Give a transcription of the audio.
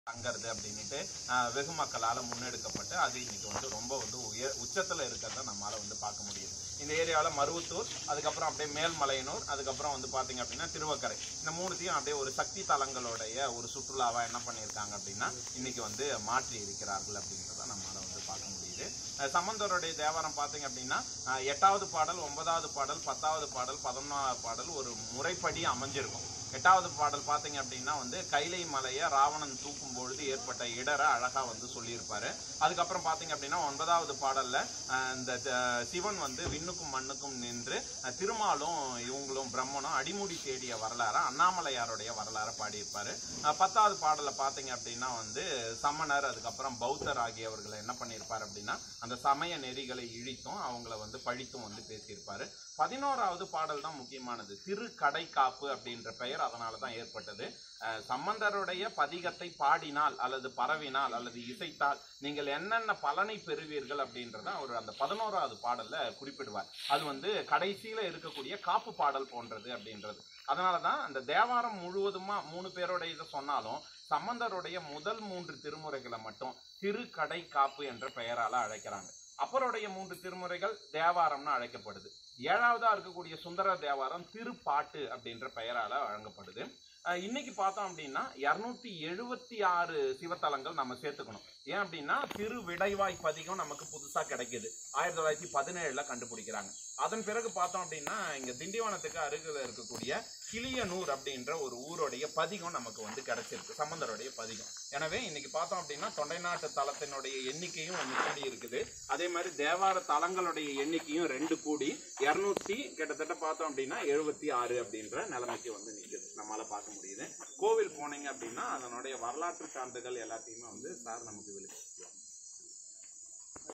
தங்கறது அப்படின்ட்டு ஆஹ், வெகு மக்களால முன்னெடுக்கப்பட்டு அது இன்னைக்கு வந்து ரொம்ப வந்து உயர் உச்சத்துல இருக்கிறத நம்மளால வந்து பார்க்க முடியுது இந்த ஏரியால மருவத்தூர் அதுக்கப்புறம் அப்படியே மேல்மலையனூர் அதுக்கப்புறம் வந்து பாத்தீங்க அப்படின்னா திருவக்கரை இந்த மூணுத்தையும் அப்படியே ஒரு சக்தி தலங்களுடைய ஒரு சுற்றுலாவா என்ன பண்ணியிருக்காங்க அப்படின்னா இன்னைக்கு வந்து மாற்றி இருக்கிறார்கள் அப்படின்றத நம்மளால வந்து பார்க்க முடியுது அஹ் சம்பந்தருடைய தேவாரம் பார்த்தீங்க அப்படின்னா அஹ் எட்டாவது பாடல் ஒன்பதாவது பாடல் பத்தாவது பாடல் பதினொன்றாவது பாடல் ஒரு முறைப்படி அமைஞ்சிருக்கும் எட்டாவது பாடல் பார்த்தீங்க அப்படின்னா வந்து கைலை மலையை ராவணன் தூக்கும் பொழுது ஏற்பட்ட இடரை அழகா வந்து சொல்லியிருப்பாரு அதுக்கப்புறம் பார்த்தீங்க அப்படின்னா ஒன்பதாவது பாடல்ல அஹ் இந்த அஹ், சிவன் வந்து விண்ணுக்கும் மண்ணுக்கும் நின்று அஹ், திருமாலும் இவங்களும் பிரம்மனும் அடிமுடி தேடிய வரலாறு அண்ணாமலையாருடைய வரலாறை பாடியிருப்பாரு அஹ், பத்தாவது பாடல்ல பார்த்தீங்க அப்படின்னா வந்து சமணர் அதுக்கப்புறம் பௌத்தர் ஆகியவர்களை என்ன பண்ணியிருப்பார் அப்படின்னா அந்த சமய நெறிகளை இழித்தும் அவங்கள வந்து பழித்தும் வந்து பேசியிருப்பாரு பதினோராவது பாடல் தான் முக்கியமானது திரு கடைக்காப்பு அப்படின்ற பெயர் அதனால தான் ஏற்பட்டது அஹ் சம்பந்தருடைய பதிகத்தை பாடினால் அல்லது பரவினால் அல்லது இசைத்தால் நீங்கள் என்னென்ன பலனை பெறுவீர்கள் அப்படின்றத அவர் அந்த பதினோராவது பாடல்ல குறிப்பிடுவார் அது வந்து கடைசியில இருக்கக்கூடிய காப்பு பாடல் போன்றது அப்படின்றது அதனால தான் அந்த தேவாரம் முழுவதுமா மூணு பேரோட இதை சொன்னாலும் சம்பந்தருடைய முதல் மூன்று திருமுறைகளை மட்டும் திருக்கடை காப்பு என்ற பெயரால அழைக்கிறாங்க அப்பருடைய மூன்று திருமுறைகள் தேவாரம்னு அழைக்கப்படுது ஏழாவதா இருக்கக்கூடிய சுந்தர தேவாரம் திருப்பாட்டு அப்படின்ற பெயரால வழங்கப்படுது அஹ் இன்னைக்கு பார்த்தோம் அப்படின்னா இருநூத்தி எழுபத்தி ஆறு சிவத்தலங்கள் நம்ம சேர்த்துக்கணும் ஏன் அப்படின்னா திரு விடைவாய் பதிகம் நமக்கு புதுசா கிடைக்குது ஆயிரத்தி தொள்ளாயிரத்தி பதினேழுல கண்டுபிடிக்கிறாங்க அதன் பிறகு பார்த்தோம் அப்படின்னா இங்க திண்டிவனத்துக்கு அருகில் இருக்கக்கூடிய கிளியனூர் அப்படின்ற ஒரு ஊருடைய பதிகம் நமக்கு வந்து கிடைச்சிருக்கு சம்பந்தருடைய பதிகம் எனவே இன்னைக்கு பார்த்தோம் அப்படின்னா தொண்டை நாட்டு தலத்தினுடைய எண்ணிக்கையும் ஒன்று கூடி இருக்குது அதே மாதிரி தேவார தலங்களுடைய எண்ணிக்கையும் ரெண்டு கூடி இருநூத்தி கிட்டத்தட்ட பார்த்தோம் அப்படின்னா எழுபத்தி ஆறு அப்படின்ற நிலைமைக்கு வந்து நிற்குது நம்மளால பார்க்க முடியுது கோவில் போனீங்க அப்படின்னா அதனுடைய வரலாற்று சான்றுகள் எல்லாத்தையுமே வந்து சார் நமக்கு விளக்கி